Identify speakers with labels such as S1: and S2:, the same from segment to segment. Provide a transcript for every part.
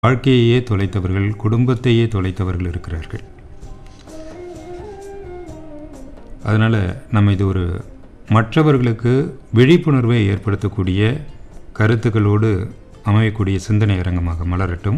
S1: வாழ்க்கையையே தொலைத்தவர்கள் குடும்பத்தையே தொலைத்தவர்கள் இருக்கிறார்கள் அதனால் நம்ம இது ஒரு மற்றவர்களுக்கு விழிப்புணர்வை ஏற்படுத்தக்கூடிய கருத்துக்களோடு அமையக்கூடிய சிந்தனை அரங்கமாக மலரட்டும்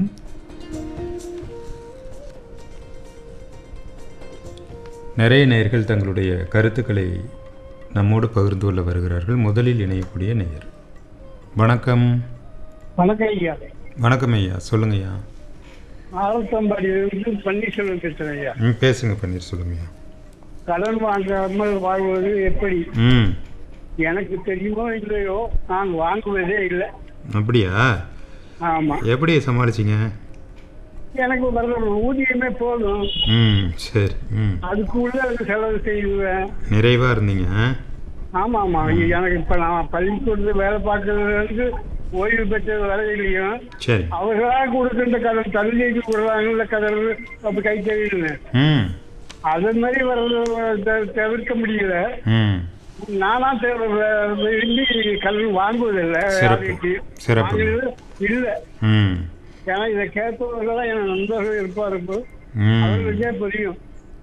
S1: நிறைய நேயர்கள் தங்களுடைய கருத்துக்களை நம்மோடு பகிர்ந்து கொள்ள வருகிறார்கள் முதலில் இணையக்கூடிய நேயர் வணக்கம்
S2: வணக்கம் ஐயா
S1: வணக்கம் ஐயா சொல்லுங்க ஐயா
S2: ஆலத்தம்பாடியிலிருந்து பன்னீர்செல்வம் பேசுறேன் ஐயா
S1: ம் பேசுங்க பன்னீர் சொல்லுங்க ஐயா
S2: கடன் வாங்காமல் வாழ்வது எப்படி
S1: ம்
S2: எனக்கு தெரியுமோ இல்லையோ நான் வாங்குவதே இல்லை
S1: அப்படியா
S2: ஆமா
S1: எப்படி சமாளிச்சிங்க
S2: எனக்கு வர்ற ஊதியமே போதும்
S1: ம் சரி ம்
S2: அதுக்குள்ள அதுக்கு செலவு செய்வேன்
S1: நிறைவாக இருந்தீங்க ஆ?
S2: ஆமா ஆமா எனக்கு இப்ப நான் பள்ளிக்கூடத்துல வேலை பார்க்கறதுல இருந்து ஓய்வு பெற்ற வரையிலையும்
S1: சரி
S2: அவர்களா கொடுக்கின்ற கடன் தள்ளிக்கு கொடுறாங்கல்ல கடன் அப்ப கை தெரியுது
S1: ம்
S2: அது மாதிரி வர்றது த- தவிர்க்க முடியல
S1: ம்
S2: நானா தே- வே- விரும்பி கடன் வாங்குவதில்லை
S1: சிறப்பு.
S2: யார்கிட்டயும்.
S1: சிறப்பு.
S2: வாங்குறது இல்ல
S1: ம்
S2: ஏன்னா இதை கேட்பவர்களா என் நண்பர்கள் இருப்பாரு
S1: ம்
S2: அவர்களுக்கே புரியும்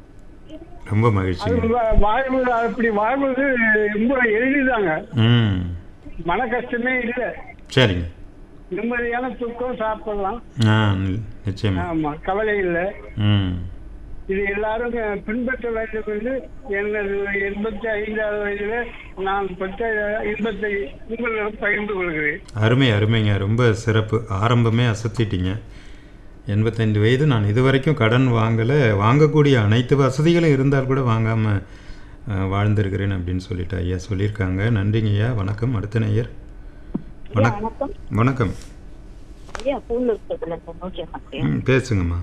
S1: ரொம்ப
S2: அது
S1: மகிழ்ச்சிங்க
S2: வா- வாழ்வது அப்படி வாழ்வது ரொம்ப எளிதாங்க
S1: ம்
S2: மன கஷ்டமே இல்ல
S1: சரிங்க
S2: நிம்மதியான தூக்கம் சாப்பிடலாம்
S1: ஆ நி- நிச்சயமா
S2: ஆமா கவலை இல்லை
S1: ம்
S2: இது எல்லாரும் பின்பற்ற வேண்டும் என்று எனது எண்பத்தி ஐந்தாவது வயதில நான் பெற்ற இன்பத்தை உங்களிடம் பகிர்ந்து கொள்கிறேன்
S1: அருமை அருமைங்க ரொம்ப சிறப்பு ஆரம்பமே அசத்திட்டீங்க எண்பத்தைந்து வயது நான் இதுவரைக்கும் கடன் வாங்கலை வாங்கக்கூடிய அனைத்து வசதிகளும் இருந்தால் கூட வாங்காமல் வாழ்ந்திருக்கிறேன் அப்படின்னு சொல்லிட்டு ஐயா சொல்லியிருக்காங்க நன்றிங்க ஐயா வணக்கம் அடுத்த நேயர் வணக்
S3: வணக்கம்
S1: வணக்கம்
S3: ஐயா பூந்தூர்ல நோக்கி மாட்டேன்
S1: ம் பேசுங்கம்மா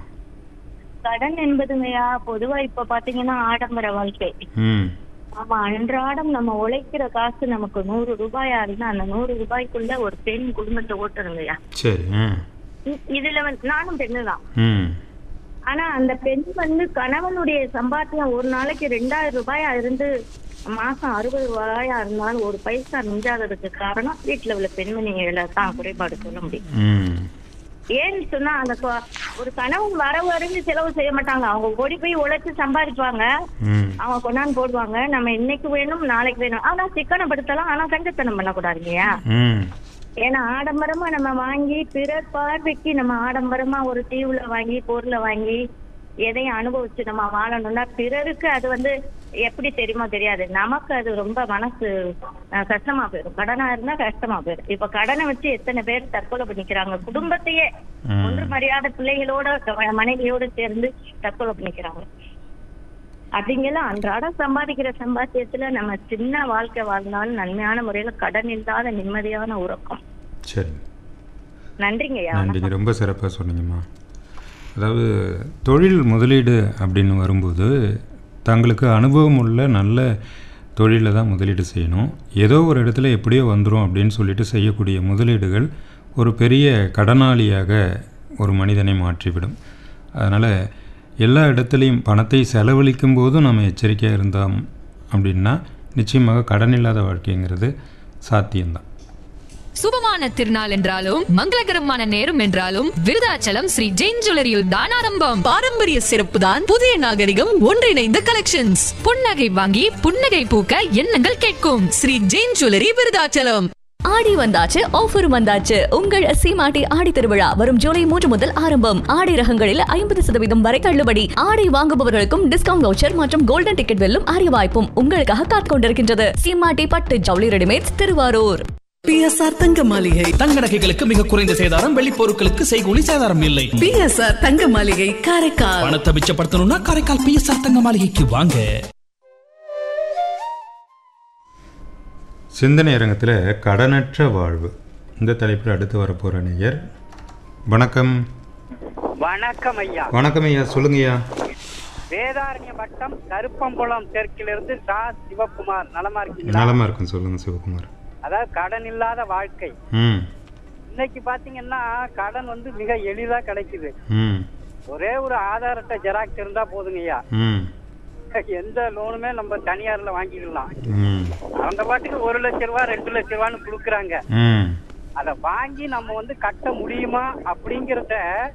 S3: கடன் என்பதுங்கய்யா பொதுவா இப்ப பாத்தீங்கன்னா ஆடம்பர வாழ்க்கை
S1: ம்
S3: ஆமா அன்றாடம் நம்ம உழைக்கிற காசு நமக்கு நூறு ரூபாயா இருந்தா அந்த நூறு ரூபாய்க்குள்ள ஒரு பெண் குடும்பத்தை ஓட்டுறங்கய்யா
S1: சரி ஆ
S3: இ- இதுல வந்து நானும் பெண்ணு தான்
S1: ம்
S3: ஆனா அந்த பெண் வந்து கணவனுடைய சம்பாத்தியம் ஒரு நாளைக்கு ரெண்டாயிரம் ரூபாயா இருந்து மாசம் அறுபது ரூபாயா இருந்தாலும் ஒரு பைசா மிஞ்சாததுக்கு காரணம் வீட்டுல உள்ள பெண்மணிகளை தான் குறைபாடு சொல்ல முடியும்
S1: ம்
S3: ஏன்னு சொன்னா அந்த கொ- ஒரு கணவன் வரவு அறிஞ்சு செலவு செய்ய மாட்டாங்க அவங்க ஓடி போய் உழைச்சு சம்பாதிப்பாங்க
S1: ம்
S3: அவங்க கொண்டாந்து போடுவாங்க நம்ம இன்னைக்கு வேணும் நாளைக்கு வேணும் ஆனா சிக்கனப்படுத்தலாம் ஆனா கஞ்சத்தனம் பண்ணக்கூடாது இல்லையா
S1: ம்
S3: ஏன்னா ஆடம்பரமா நம்ம வாங்கி பிறர் பார்வைக்கு நம்ம ஆடம்பரமா ஒரு தீவுல வாங்கி பொருளை வாங்கி எதையும் அனுபவிச்சு நம்ம வாழணும்னா பிறருக்கு அது வந்து எப்படி தெரியுமோ தெரியாது நமக்கு அது ரொம்ப மனசு அஹ், கஷ்டமா போயிடும் கடனா இருந்தா கஷ்டமா போயிடும் இப்ப கடனை வச்சு எத்தனை பேர் தற்கொலை பண்ணிக்கிறாங்க குடும்பத்தையே
S1: ம்.
S3: ஒன்று மரியாதை பிள்ளைகளோட க- மனைவியோட சேர்ந்து தற்கொலை பண்ணிக்கிறாங்க அப்படிங்கெல்லாம் அன்றாடம் சம்பாதிக்கிற சம்பாத்தியத்துல நம்ம சின்ன வாழ்க்கை வாழ்ந்தாலும் நன்மையான முறையில கடன் இல்லாத நிம்மதியான உறக்கம்
S1: சரி
S3: நன்றிங்க ஐயா
S1: நன்றிங்க ரொம்ப சிறப்பாக சொன்னீங்கம்மா அதாவது தொழில் முதலீடு அப்படின்னு வரும்போது தங்களுக்கு அனுபவம் உள்ள நல்ல தொழிலில் தான் முதலீடு செய்யணும் ஏதோ ஒரு இடத்துல எப்படியோ வந்துடும் அப்படின்னு சொல்லிட்டு செய்யக்கூடிய முதலீடுகள் ஒரு பெரிய கடனாளியாக ஒரு மனிதனை மாற்றிவிடும் அதனால் எல்லா இடத்துலையும் பணத்தை செலவழிக்கும் போதும் நம்ம எச்சரிக்கையாக இருந்தோம் அப்படின்னா நிச்சயமாக கடன் இல்லாத வாழ்க்கைங்கிறது சாத்தியம்தான்
S4: சுபமான திருநாள் என்றாலும் மங்களகரமான நேரம் என்றாலும் விருதாச்சலம் ஸ்ரீ ஜெயின் ஜுவல்லரியில் தான் ஆரம்பம்
S5: பாரம்பரிய சிறப்பு தான் புதிய நாகரிகம் ஒன்றிணைந்த கலெக்ஷன்ஸ்
S4: புன்னகை வாங்கி புன்னகை பூக்க எண்ணங்கள் கேட்கும்
S5: ஸ்ரீ ஜெயின் ஜுவல்லரி விருதாச்சலம் ஆடி வந்தாச்சு ஆஃபர் வந்தாச்சு உங்கள் சீமாட்டி ஆடி திருவிழா வரும் ஜூலை மூன்று முதல் ஆரம்பம் ஆடை ரகங்களில் ஐம்பது சதவீதம் வரை தள்ளுபடி ஆடை வாங்குபவர்களுக்கும் டிஸ்கவுண்ட் வவுச்சர் மற்றும் கோல்டன் டிக்கெட் வெல்லும் அரிய வாய்ப்பும் உங்களுக்காக காத்துக் கொண்டிருக்கின்றது சீமாட்டி பட்டு ஜவுளி ரெடிமேட்ஸ் திருவாரூர்
S6: பிஎஸ்ஆர் தங்க மாளிகை
S7: தங்க நகைகளுக்கு மிக குறைந்த சேதாரம் வெள்ளி பொருட்களுக்கு செய்கூலி சேதாரம் இல்லை
S6: பிஎஸ்ஆர் தங்க மாளிகை காரைக்கால்
S7: பணத்தை மிச்சப்படுத்தணும்னா காரைக்கால் பிஎஸ்ஆர் தங்க மாளிகைக்கு வாங்க
S1: சிந்தனை அரங்கத்தில் கடனற்ற வாழ்வு இந்த தலைப்பில் அடுத்து வரப்போகிற நேயர் வணக்கம்
S8: வணக்கம் ஐயா
S1: வணக்கம் ஐயா சொல்லுங்கய்யா
S8: வேதாரண்ய வட்டம் கருப்பம்புலம் தெற்கிலிருந்து சா சிவகுமார் நலமா இருக்கீங்களா
S1: நலமாக இருக்கும் சொல்லுங்கள் சிவகுமார்
S8: அதாவது கடன் இல்லாத வாழ்க்கை
S1: ம்
S8: இன்னைக்கு பாத்தீங்கன்னா கடன் வந்து மிக எளிதா கிடைக்குது
S1: ம்
S8: ஒரே ஒரு ஆதார் அட்டை ஜெராக்ஸ் இருந்தா போதுங்க ஐயா
S1: ம்
S8: எந்த லோனுமே நம்ம தனியார்ல வாங்கிக்கலாம்
S1: ம்
S8: அந்த பாட்டுக்கு ஒரு லட்ச ரூபா ரெண்டு லட்ச ரூபான்னு கொடுக்குறாங்க
S1: ம்
S8: அதை வாங்கி நம்ம வந்து கட்ட முடியுமா அப்படிங்கிறத